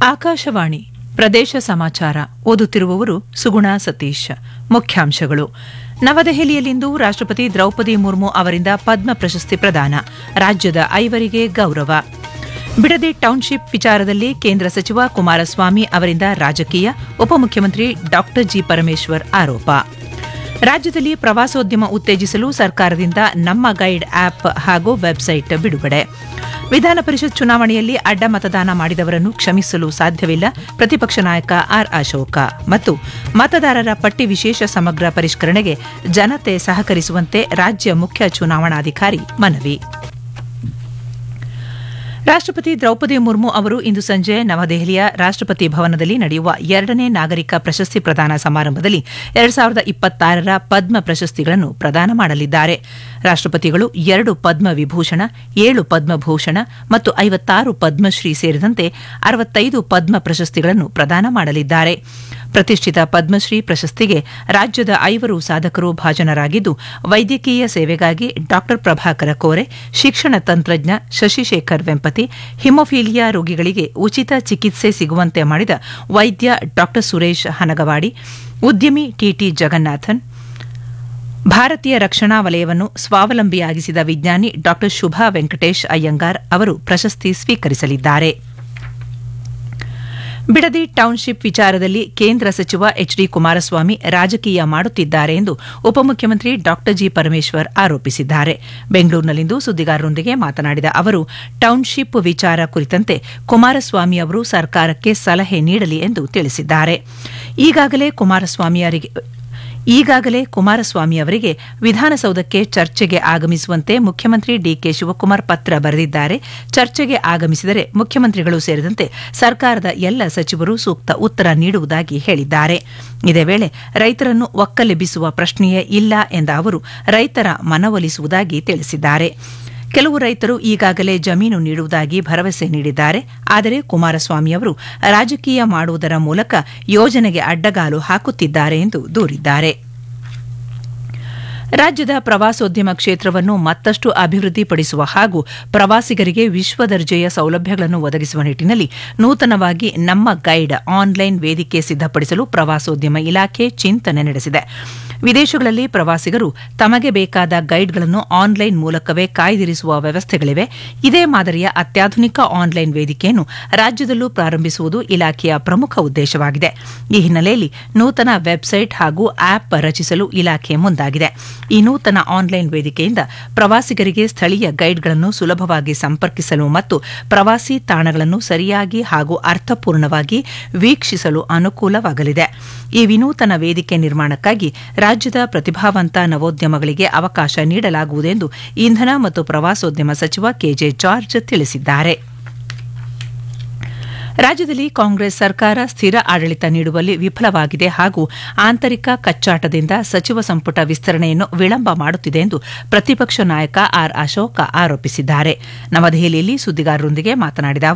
ಆಕಾಶವಾಣಿ ಪ್ರದೇಶ ಸಮಾಚಾರ ಓದುತ್ತಿರುವವರು ಸುಗುಣ ಸತೀಶ್ ಮುಖ್ಯಾಂಶಗಳು ನವದೆಹಲಿಯಲ್ಲಿಂದು ರಾಷ್ಟ್ರಪತಿ ದ್ರೌಪದಿ ಮುರ್ಮು ಅವರಿಂದ ಪದ್ಮ ಪ್ರಶಸ್ತಿ ಪ್ರದಾನ ರಾಜ್ಯದ ಐವರಿಗೆ ಗೌರವ ಬಿಡದಿ ಟೌನ್ಶಿಪ್ ವಿಚಾರದಲ್ಲಿ ಕೇಂದ್ರ ಸಚಿವ ಕುಮಾರಸ್ವಾಮಿ ಅವರಿಂದ ರಾಜಕೀಯ ಉಪಮುಖ್ಯಮಂತ್ರಿ ಡಾ ಜಿ ಪರಮೇಶ್ವರ್ ಆರೋಪ ರಾಜ್ಯದಲ್ಲಿ ಪ್ರವಾಸೋದ್ಯಮ ಉತ್ತೇಜಿಸಲು ಸರ್ಕಾರದಿಂದ ನಮ್ಮ ಗೈಡ್ ಆಪ್ ಹಾಗೂ ವೆಬ್ಸೈಟ್ ಬಿಡುಗಡೆ ವಿಧಾನ ಪರಿಷತ್ ಚುನಾವಣೆಯಲ್ಲಿ ಅಡ್ಡ ಮತದಾನ ಮಾಡಿದವರನ್ನು ಕ್ಷಮಿಸಲು ಸಾಧ್ಯವಿಲ್ಲ ಪ್ರತಿಪಕ್ಷ ನಾಯಕ ಆರ್ ಅಶೋಕ ಮತ್ತು ಮತದಾರರ ಪಟ್ಟಿ ವಿಶೇಷ ಸಮಗ್ರ ಪರಿಷ್ಕರಣೆಗೆ ಜನತೆ ಸಹಕರಿಸುವಂತೆ ರಾಜ್ಯ ಮುಖ್ಯ ಚುನಾವಣಾಧಿಕಾರಿ ಮನವಿ ರಾಷ್ಟ್ರಪತಿ ದ್ರೌಪದಿ ಮುರ್ಮು ಅವರು ಇಂದು ಸಂಜೆ ನವದೆಹಲಿಯ ರಾಷ್ಟ್ರಪತಿ ಭವನದಲ್ಲಿ ನಡೆಯುವ ಎರಡನೇ ನಾಗರಿಕ ಪ್ರಶಸ್ತಿ ಪ್ರದಾನ ಸಮಾರಂಭದಲ್ಲಿ ಎರಡ್ ಸಾವಿರದ ಇಪ್ಪತ್ತಾರರ ಪದ್ಮ ಪ್ರಶಸ್ತಿಗಳನ್ನು ಪ್ರದಾನ ಮಾಡಲಿದ್ದಾರೆ ರಾಷ್ಟ್ರಪತಿಗಳು ಎರಡು ಪದ್ಮ ವಿಭೂಷಣ ಏಳು ಪದ್ಮಭೂಷಣ ಮತ್ತು ಐವತ್ತಾರು ಪದ್ಮಶ್ರೀ ಸೇರಿದಂತೆ ಅರವತ್ತೈದು ಪದ್ಮ ಪ್ರಶಸ್ತಿಗಳನ್ನು ಪ್ರದಾನ ಮಾಡಲಿದ್ದಾರೆ ಪ್ರತಿಷ್ಠಿತ ಪದ್ಮಶ್ರೀ ಪ್ರಶಸ್ತಿಗೆ ರಾಜ್ಯದ ಐವರು ಸಾಧಕರು ಭಾಜನರಾಗಿದ್ದು ವೈದ್ಯಕೀಯ ಸೇವೆಗಾಗಿ ಡಾ ಪ್ರಭಾಕರ ಕೋರೆ ಶಿಕ್ಷಣ ತಂತ್ರಜ್ಞ ಶಶಿಶೇಖರ್ ವೆಂಪತಿ ಹಿಮೋಫೀಲಿಯಾ ರೋಗಿಗಳಿಗೆ ಉಚಿತ ಚಿಕಿತ್ಸೆ ಸಿಗುವಂತೆ ಮಾಡಿದ ವೈದ್ಯ ಡಾ ಸುರೇಶ್ ಹನಗವಾಡಿ ಉದ್ಯಮಿ ಟಿಟಿ ಜಗನ್ನಾಥನ್ ಭಾರತೀಯ ರಕ್ಷಣಾ ವಲಯವನ್ನು ಸ್ವಾವಲಂಬಿಯಾಗಿಸಿದ ವಿಜ್ಞಾನಿ ಡಾ ಶುಭಾ ವೆಂಕಟೇಶ್ ಅಯ್ಯಂಗಾರ್ ಅವರು ಪ್ರಶಸ್ತಿ ಸ್ವೀಕರಿಸಲಿದ್ದಾರೆ ಬಿಡದಿ ಟೌನ್ಶಿಪ್ ವಿಚಾರದಲ್ಲಿ ಕೇಂದ್ರ ಸಚಿವ ಎಚ್ ಡಿ ಕುಮಾರಸ್ವಾಮಿ ರಾಜಕೀಯ ಮಾಡುತ್ತಿದ್ದಾರೆ ಎಂದು ಉಪಮುಖ್ಯಮಂತ್ರಿ ಡಾ ಜಿ ಪರಮೇಶ್ವರ್ ಆರೋಪಿಸಿದ್ದಾರೆ ಬೆಂಗಳೂರಿನಲ್ಲಿಂದು ಸುದ್ದಿಗಾರರೊಂದಿಗೆ ಮಾತನಾಡಿದ ಅವರು ಟೌನ್ಶಿಪ್ ವಿಚಾರ ಕುರಿತಂತೆ ಕುಮಾರಸ್ವಾಮಿ ಅವರು ಸರ್ಕಾರಕ್ಕೆ ಸಲಹೆ ನೀಡಲಿ ಎಂದು ತಿಳಿಸಿದ್ದಾರೆ ಈಗಾಗಲೇ ಕುಮಾರಸ್ವಾಮಿಯವರಿಗೆ ಈಗಾಗಲೇ ಕುಮಾರಸ್ವಾಮಿ ಅವರಿಗೆ ವಿಧಾನಸೌಧಕ್ಕೆ ಚರ್ಚೆಗೆ ಆಗಮಿಸುವಂತೆ ಮುಖ್ಯಮಂತ್ರಿ ಡಿಕೆ ಶಿವಕುಮಾರ್ ಪತ್ರ ಬರೆದಿದ್ದಾರೆ ಚರ್ಚೆಗೆ ಆಗಮಿಸಿದರೆ ಮುಖ್ಯಮಂತ್ರಿಗಳು ಸೇರಿದಂತೆ ಸರ್ಕಾರದ ಎಲ್ಲ ಸಚಿವರು ಸೂಕ್ತ ಉತ್ತರ ನೀಡುವುದಾಗಿ ಹೇಳಿದ್ದಾರೆ ಇದೇ ವೇಳೆ ರೈತರನ್ನು ಒಕ್ಕಲೆಬ್ಬಿಸುವ ಪ್ರಶ್ನೆಯೇ ಇಲ್ಲ ಎಂದ ಅವರು ರೈತರ ಮನವೊಲಿಸುವುದಾಗಿ ತಿಳಿಸಿದ್ದಾರೆ ಕೆಲವು ರೈತರು ಈಗಾಗಲೇ ಜಮೀನು ನೀಡುವುದಾಗಿ ಭರವಸೆ ನೀಡಿದ್ದಾರೆ ಆದರೆ ಕುಮಾರಸ್ವಾಮಿ ಅವರು ರಾಜಕೀಯ ಮಾಡುವುದರ ಮೂಲಕ ಯೋಜನೆಗೆ ಅಡ್ಡಗಾಲು ಹಾಕುತ್ತಿದ್ದಾರೆ ಎಂದು ದೂರಿದ್ದಾರೆ ರಾಜ್ಯದ ಪ್ರವಾಸೋದ್ಯಮ ಕ್ಷೇತ್ರವನ್ನು ಮತ್ತಷ್ಟು ಅಭಿವೃದ್ಧಿಪಡಿಸುವ ಹಾಗೂ ಪ್ರವಾಸಿಗರಿಗೆ ವಿಶ್ವ ದರ್ಜೆಯ ಸೌಲಭ್ಯಗಳನ್ನು ಒದಗಿಸುವ ನಿಟ್ಟಿನಲ್ಲಿ ನೂತನವಾಗಿ ನಮ್ಮ ಗೈಡ್ ಆನ್ಲೈನ್ ವೇದಿಕೆ ಸಿದ್ದಪಡಿಸಲು ಪ್ರವಾಸೋದ್ಯಮ ಇಲಾಖೆ ಚಿಂತನೆ ನಡೆಸಿದೆ ವಿದೇಶಗಳಲ್ಲಿ ಪ್ರವಾಸಿಗರು ತಮಗೆ ಬೇಕಾದ ಗೈಡ್ಗಳನ್ನು ಆನ್ಲೈನ್ ಮೂಲಕವೇ ಕಾಯ್ದಿರಿಸುವ ವ್ಯವಸ್ಥೆಗಳಿವೆ ಇದೇ ಮಾದರಿಯ ಅತ್ಯಾಧುನಿಕ ಆನ್ಲೈನ್ ವೇದಿಕೆಯನ್ನು ರಾಜ್ಯದಲ್ಲೂ ಪ್ರಾರಂಭಿಸುವುದು ಇಲಾಖೆಯ ಪ್ರಮುಖ ಉದ್ದೇಶವಾಗಿದೆ ಈ ಹಿನ್ನೆಲೆಯಲ್ಲಿ ನೂತನ ವೆಬ್ಸೈಟ್ ಹಾಗೂ ಆಪ್ ರಚಿಸಲು ಇಲಾಖೆ ಮುಂದಾಗಿದೆ ಈ ನೂತನ ಆನ್ಲೈನ್ ವೇದಿಕೆಯಿಂದ ಪ್ರವಾಸಿಗರಿಗೆ ಸ್ಥಳೀಯ ಗೈಡ್ಗಳನ್ನು ಸುಲಭವಾಗಿ ಸಂಪರ್ಕಿಸಲು ಮತ್ತು ಪ್ರವಾಸಿ ತಾಣಗಳನ್ನು ಸರಿಯಾಗಿ ಹಾಗೂ ಅರ್ಥಪೂರ್ಣವಾಗಿ ವೀಕ್ಷಿಸಲು ಅನುಕೂಲವಾಗಲಿದೆ ಈ ವಿನೂತನ ವೇದಿಕೆ ನಿರ್ಮಾಣಕ್ಕಾಗಿ ರಾಜ್ಯದ ಪ್ರತಿಭಾವಂತ ನವೋದ್ಯಮಗಳಿಗೆ ಅವಕಾಶ ನೀಡಲಾಗುವುದೆಂದು ಇಂಧನ ಮತ್ತು ಪ್ರವಾಸೋದ್ಯಮ ಸಚಿವ ಕೆಜೆ ಜಾರ್ಜ್ ತಿಳಿಸಿದ್ದಾರೆ ರಾಜ್ಯದಲ್ಲಿ ಕಾಂಗ್ರೆಸ್ ಸರ್ಕಾರ ಸ್ಥಿರ ಆಡಳಿತ ನೀಡುವಲ್ಲಿ ವಿಫಲವಾಗಿದೆ ಹಾಗೂ ಆಂತರಿಕ ಕಚ್ಚಾಟದಿಂದ ಸಚಿವ ಸಂಪುಟ ವಿಸ್ತರಣೆಯನ್ನು ವಿಳಂಬ ಮಾಡುತ್ತಿದೆ ಎಂದು ಪ್ರತಿಪಕ್ಷ ನಾಯಕ ಆರ್ ಅಶೋಕ ಆರೋಪಿಸಿದ್ದಾರೆ ನವದೆಹಲಿಯಲ್ಲಿ ಸುದ್ದಿಗಾರರೊಂದಿಗೆ ಮಾತನಾಡಿದ